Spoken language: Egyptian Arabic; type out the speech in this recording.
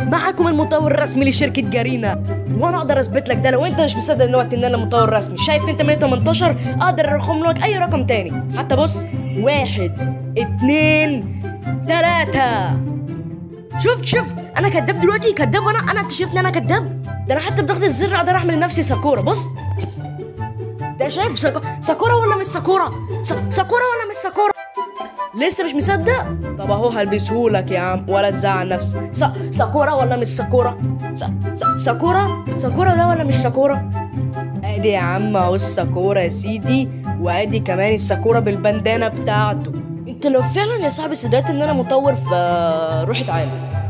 معاكم المطور الرسمي لشركة جارينا وانا اقدر اثبت لك ده لو انت مش مصدق دلوقتي ان انا مطور رسمي شايف انت 118 اقدر ارقم لك اي رقم تاني حتى بص واحد اتنين تلاتة شفت شفت انا كداب دلوقتي كداب وانا انا اكتشفت ان انا كداب ده انا حتى بضغط الزر اقدر اعمل لنفسي ساكورا بص ده شايف ساكو... ساكورا ولا مش ساكورا س... ساكورا ولا مش ساكورا لسه مش مصدق طب اهو هلبسهولك يا عم ولا تزعل نفسك س... ساكورا ولا مش ساكورا س... س... ساكورا ساكورا ده ولا مش ساكورا ادي يا عم اهو الساكورا يا سيدي وادي كمان الساكورا بالبندانه بتاعته انت لو فعلا يا صاحبي صدقت ان انا مطور فروح اتعالج